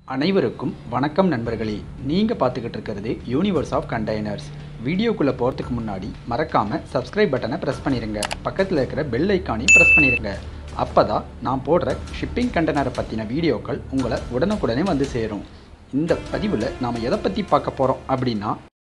அனைவருக்கும் வணக்கம் நண்பர்களே நீங்கள் பார்த்துக்கிட்டு இருக்கிறது யூனிவர்ஸ் ஆஃப் கண்டெய்னர்ஸ் வீடியோக்குள்ளே போகிறதுக்கு முன்னாடி மறக்காமல் சப்ஸ்கிரைப் பட்டனை ப்ரெஸ் பண்ணிடுங்க பக்கத்தில் இருக்கிற பெல் ஐக்கானையும் ப்ரெஸ் பண்ணிடுங்க அப்போ தான் நான் போடுற ஷிப்பிங் கண்டெய்னரை பற்றின வீடியோக்கள் உங்களை உடனுக்குடனே வந்து சேரும் இந்த பதிவில் நாம் எதை பற்றி பார்க்க போகிறோம் அப்படின்னா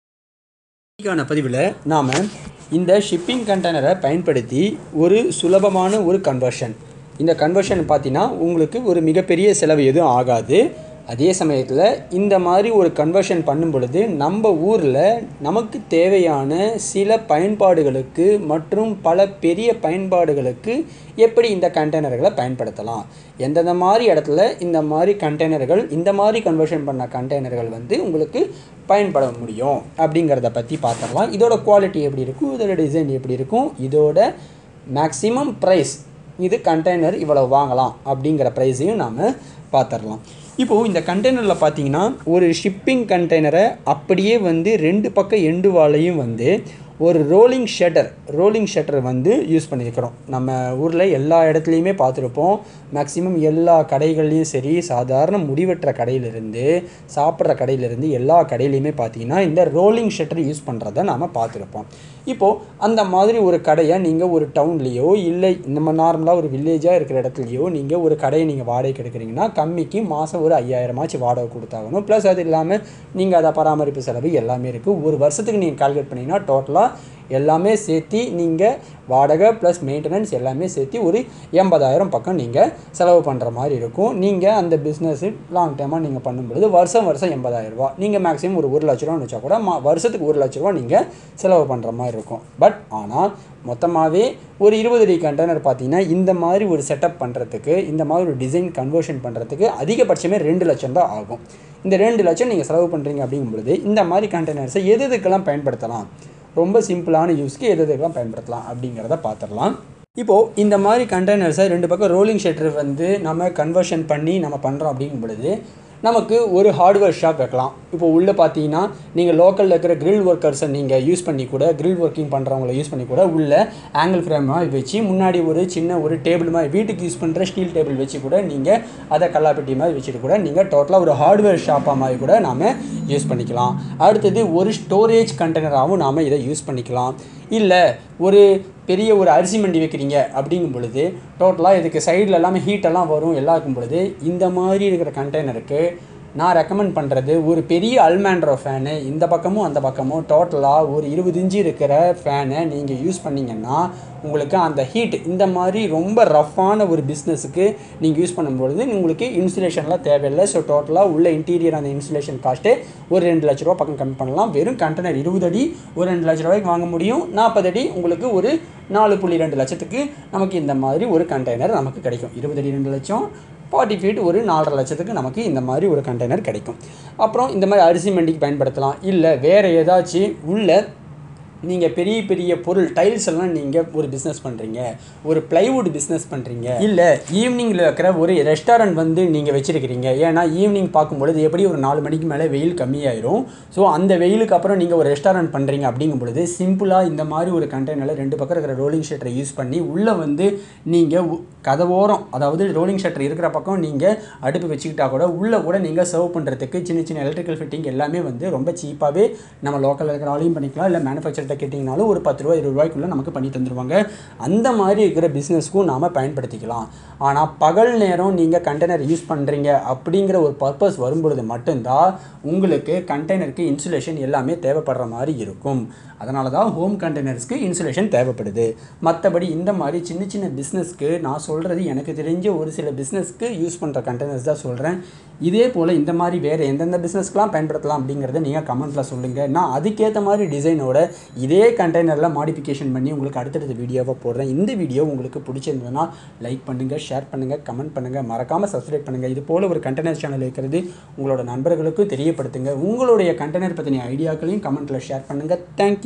இன்னைக்கான பதிவில் நாம் இந்த ஷிப்பிங் கண்டெய்னரை பயன்படுத்தி ஒரு சுலபமான ஒரு கன்வர்ஷன் இந்த கன்வர்ஷன் பார்த்தீங்கன்னா உங்களுக்கு ஒரு மிகப்பெரிய செலவு எதுவும் ஆகாது அதே சமயத்தில் இந்த மாதிரி ஒரு கன்வர்ஷன் பண்ணும் பொழுது நம்ம ஊரில் நமக்கு தேவையான சில பயன்பாடுகளுக்கு மற்றும் பல பெரிய பயன்பாடுகளுக்கு எப்படி இந்த கண்டெய்னர்களை பயன்படுத்தலாம் எந்தெந்த மாதிரி இடத்துல இந்த மாதிரி கண்டெய்னர்கள் இந்த மாதிரி கன்வர்ஷன் பண்ண கண்டெய்னர்கள் வந்து உங்களுக்கு பயன்பட முடியும் அப்படிங்கிறத பற்றி பார்த்துடலாம் இதோட குவாலிட்டி எப்படி இருக்கும் இதோட டிசைன் எப்படி இருக்கும் இதோட மேக்ஸிமம் ப்ரைஸ் இது கண்டெய்னர் இவ்வளோ வாங்கலாம் அப்படிங்கிற ப்ரைஸையும் நாம் பார்த்துடலாம் இப்போது இந்த கண்டெய்னரில் பார்த்தீங்கன்னா ஒரு ஷிப்பிங் கண்டெய்னரை அப்படியே வந்து ரெண்டு பக்கம் எண்டு வாலையும் வந்து ஒரு ரோலிங் ஷட்டர் ரோலிங் ஷட்டர் வந்து யூஸ் பண்ணியிருக்கிறோம் நம்ம ஊரில் எல்லா இடத்துலையுமே பார்த்துருப்போம் மேக்ஸிமம் எல்லா கடைகள்லையும் சரி சாதாரண முடிவெட்டுற கடையிலிருந்து சாப்பிட்ற கடையிலிருந்து எல்லா கடையிலையுமே பார்த்தீங்கன்னா இந்த ரோலிங் ஷட்டர் யூஸ் பண்ணுறத நாம் பார்த்துருப்போம் இப்போது அந்த மாதிரி ஒரு கடையை நீங்கள் ஒரு டவுன்லேயோ இல்லை நம்ம நார்மலாக ஒரு வில்லேஜாக இருக்கிற இடத்துலையோ நீங்கள் ஒரு கடையை நீங்கள் வாடகைக்கு எடுக்கிறீங்கன்னா கம்மிக்கு மாதம் ஒரு ஐயாயிரமாச்சு வாடகை கொடுத்தாகணும் ப்ளஸ் அது இல்லாமல் நீங்கள் அதை பராமரிப்பு செலவு எல்லாமே இருக்குது ஒரு வருஷத்துக்கு நீங்கள் கால்குலேட் பண்ணிங்கன்னா டோட்டலாக எல்லாமே சேர்த்து நீங்கள் வாடகை ப்ளஸ் மெயின்டெனன்ஸ் எல்லாமே சேர்த்து ஒரு எண்பதாயிரம் பக்கம் நீங்கள் செலவு பண்ணுற மாதிரி இருக்கும் நீங்கள் அந்த பிஸ்னஸ் லாங் டைமாக நீங்கள் பண்ணும்பொழுது வருஷம் வருஷம் எண்பதாயிரம் ரூபா நீங்கள் மேக்ஸிமம் ஒரு ஒரு லட்ச ரூபான்னு வச்சா கூட மா வருஷத்துக்கு ஒரு லட்ச ரூபா நீங்கள் செலவு பண்ணுற மாதிரி இருக்கும் பட் ஆனால் மொத்தமாகவே ஒரு இருபது அடி கண்டெய்னர் பார்த்தீங்கன்னா இந்த மாதிரி ஒரு செட்டப் பண்ணுறதுக்கு இந்த மாதிரி ஒரு டிசைன் கன்வர்ஷன் பண்ணுறதுக்கு அதிகபட்சமே ரெண்டு லட்சம் தான் ஆகும் இந்த ரெண்டு லட்சம் நீங்கள் செலவு பண்ணுறீங்க அப்படிங்கும் பொழுது இந்த மாதிரி கண்டெய்னர்ஸை எது எதுக்கெல்லாம் பயன்படுத்தலாம் ரொம்ப சிம்பிளான யூஸ்க்கு எது எதுக்கெல்லாம் பயன்படுத்தலாம் அப்படிங்கிறத பார்த்துடலாம் இப்போது இந்த மாதிரி கண்டெய்னர்ஸை ரெண்டு பக்கம் ரோலிங் ஷட்டர் வந்து நம்ம கன்வர்ஷன் பண்ணி நம்ம பண்ணுறோம் அப்படிங்கும் பொழுது நமக்கு ஒரு ஹார்ட்வேர் ஷாப் வைக்கலாம் இப்போ உள்ளே பார்த்தீங்கன்னா நீங்கள் லோக்கலில் இருக்கிற கிரில் ஒர்க்கர்ஸை நீங்கள் யூஸ் பண்ணி கூட கிரில் ஒர்க்கிங் பண்ணுறவங்கள யூஸ் பண்ணி கூட உள்ள ஆங்கிள் ஃப்ரேம் மாதிரி வச்சு முன்னாடி ஒரு சின்ன ஒரு டேபிள் மாதிரி வீட்டுக்கு யூஸ் பண்ணுற ஸ்டீல் டேபிள் வச்சு கூட நீங்கள் அதை கல்லாப்பெட்டி மாதிரி வச்சுட்டு கூட நீங்கள் டோட்டலாக ஒரு ஹார்ட்வேர் ஷாப்பாக மாதிரி கூட நாம் யூஸ் பண்ணிக்கலாம் அடுத்தது ஒரு ஸ்டோரேஜ் கண்டெய்னராகவும் நாம் இதை யூஸ் பண்ணிக்கலாம் இல்லை ஒரு பெரிய ஒரு அரிசி மண்டி வைக்கிறீங்க அப்படிங்கும் பொழுது டோட்டலாக இதுக்கு சைடில் எல்லாமே ஹீட்டெல்லாம் வரும் எல்லாம் இருக்கும் பொழுது இந்த மாதிரி இருக்கிற கண்டெய்னருக்கு நான் ரெக்கமெண்ட் பண்ணுறது ஒரு பெரிய அல்மேண்ட்ரோ ஃபேனு இந்த பக்கமும் அந்த பக்கமும் டோட்டலாக ஒரு இருபது இன்ச்சு இருக்கிற ஃபேனை நீங்கள் யூஸ் பண்ணிங்கன்னா உங்களுக்கு அந்த ஹீட் இந்த மாதிரி ரொம்ப ரஃப்பான ஒரு பிஸ்னஸுக்கு நீங்கள் யூஸ் பண்ணும்பொழுது உங்களுக்கு இன்சுலேஷன்லாம் தேவையில்லை ஸோ டோட்டலாக உள்ள இன்டீரியர் அந்த இன்சுலேஷன் காஸ்ட்டு ஒரு ரெண்டு லட்ச ரூபா பக்கம் கம்மி பண்ணலாம் வெறும் கண்டெய்னர் இருபது அடி ஒரு ரெண்டு லட்ச ரூபாய்க்கு வாங்க முடியும் நாற்பது அடி உங்களுக்கு ஒரு நாலு புள்ளி ரெண்டு லட்சத்துக்கு நமக்கு இந்த மாதிரி ஒரு கண்டெய்னர் நமக்கு கிடைக்கும் இருபது அடி ரெண்டு லட்சம் ஃபார்ட்டி ஃபீட் ஒரு நாலரை லட்சத்துக்கு நமக்கு இந்த மாதிரி ஒரு கண்டெய்னர் கிடைக்கும் அப்புறம் இந்த மாதிரி அரிசி மண்டிக்கு பயன்படுத்தலாம் இல்லை வேறு ஏதாச்சும் உள்ள நீங்கள் பெரிய பெரிய பொருள் டைல்ஸ் எல்லாம் நீங்கள் ஒரு பிஸ்னஸ் பண்ணுறீங்க ஒரு ப்ளைவுட் பிஸ்னஸ் பண்ணுறீங்க இல்லை ஈவினிங்கில் இருக்கிற ஒரு ரெஸ்டாரண்ட் வந்து நீங்கள் வச்சுருக்கிறீங்க ஏன்னா ஈவினிங் பார்க்கும்பொழுது எப்படி ஒரு நாலு மணிக்கு மேலே வெயில் கம்மியாயிரும் ஸோ அந்த வெயிலுக்கு அப்புறம் நீங்கள் ஒரு ரெஸ்டாரண்ட் பண்ணுறீங்க அப்படிங்கும் பொழுது சிம்பிளாக இந்த மாதிரி ஒரு கண்டெய்னரில் ரெண்டு பக்கம் இருக்கிற ரோலிங் ஷட்டரை யூஸ் பண்ணி உள்ளே வந்து நீங்கள் கதவோரம் அதாவது ரோலிங் ஷட்டர் இருக்கிற பக்கம் நீங்கள் அடுப்பு வச்சுக்கிட்டா கூட உள்ளே கூட நீங்கள் சர்வ் பண்ணுறதுக்கு சின்ன சின்ன எலக்ட்ரிக்கல் ஃபிட்டிங் எல்லாமே வந்து ரொம்ப சீப்பாகவே நம்ம லோக்கலில் இருக்கிற ஆளையும் பண்ணிக்கலாம் இல்லை மேனுஃபேக்சர்கிட்ட கேட்டிங்கனாலும் ஒரு பத்து ரூபா இருபது ரூபாய்க்குள்ளே நமக்கு பண்ணி தந்துடுவாங்க அந்த மாதிரி இருக்கிற பிஸ்னஸ்க்கும் நாம் பயன்படுத்திக்கலாம் ஆனால் பகல் நேரம் நீங்கள் கண்டெய்னர் யூஸ் பண்ணுறீங்க அப்படிங்கிற ஒரு பர்பஸ் வரும்பொழுது மட்டும்தான் உங்களுக்கு கண்டெய்னருக்கு இன்சுலேஷன் எல்லாமே தேவைப்படுற மாதிரி இருக்கும் அதனால தான் ஹோம் கண்டெய்னர்ஸ்க்கு இன்சுலேஷன் தேவைப்படுது மற்றபடி இந்த மாதிரி சின்ன சின்ன பிஸ்னஸ்க்கு நான் சொல்கிறது எனக்கு தெரிஞ்ச ஒரு சில பிஸ்னஸ்க்கு யூஸ் பண்ணுற கண்டெய்னர்ஸ் தான் சொல்கிறேன் இதே போல் இந்த மாதிரி வேறு எந்தெந்த பிஸ்னஸ்க்கெலாம் பயன்படுத்தலாம் அப்படிங்கிறத நீங்கள் கமெண்ட்டில் சொல்லுங்கள் நான் அதுக்கேற்ற மாதிரி டிசைனோட இதே கண்டெய்னரில் மாடிஃபிகேஷன் பண்ணி உங்களுக்கு அடுத்தடுத்த வீடியோவாக போடுறேன் இந்த வீடியோ உங்களுக்கு பிடிச்சிருந்ததுன்னா லைக் பண்ணுங்கள் ஷேர் பண்ணுங்கள் கமெண்ட் பண்ணுங்கள் மறக்காமல் சப்ஸ்கிரைப் பண்ணுங்கள் இது போல் ஒரு கண்டெய்னர் சேனல் இருக்கிறது உங்களோட நண்பர்களுக்கும் தெரியப்படுத்துங்க உங்களுடைய கண்டெய்னர் பற்றின ஐடியாக்களையும் கமெண்ட்டில் ஷேர் பண்ணுங்கள் தேங்க்யூ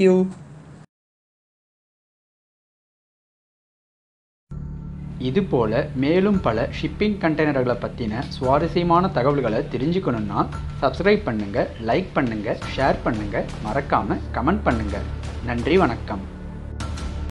இது போல மேலும் பல ஷிப்பிங் கண்டெய்னர்களை பற்றின சுவாரஸ்யமான தகவல்களை தெரிஞ்சுக்கணுன்னா சப்ஸ்கிரைப் பண்ணுங்கள் லைக் பண்ணுங்கள் ஷேர் பண்ணுங்கள் மறக்காமல் கமெண்ட் பண்ணுங்கள் நன்றி வணக்கம்